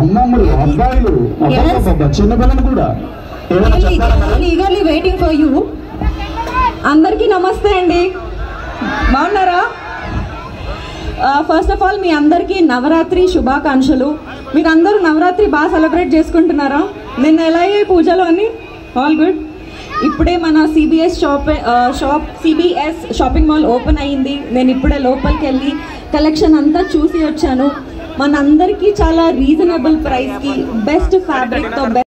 అమ్మమ్మలు అబ్బాయిలు అబ్బబ్బబ్బబ్బ, చిన్నపిల్లలు కూడా ఏమైనా చెప్తారా madam? Eagerly waiting for you అందరికీ నమస్తే అండి బాగున్నారా ఫస్ట్ ఆఫ్ ఆల్ మీ అందరికీ నవరాత్రి శుభాకాంక్షలు మీరు అందరూ నవరాత్రి బాగా సెలబ్రేట్ చేసుకుంటున్నారా నిన్న ఎలా అయ్యాయి పూజలు అని ఆల్ గుడ్ ఇప్పుడే మన CBS shop shop CBS shopping mall open అయ్యింది నేను ఇప్పుడే లోపలికి వెళ్ళి కలెక్షన్ అంతా చూసి వచ్చాను మనందరికీ చాలా రీజనబుల్ ప్రైస్కి బెస్ట్ ఫ్యాబ్రిక్తో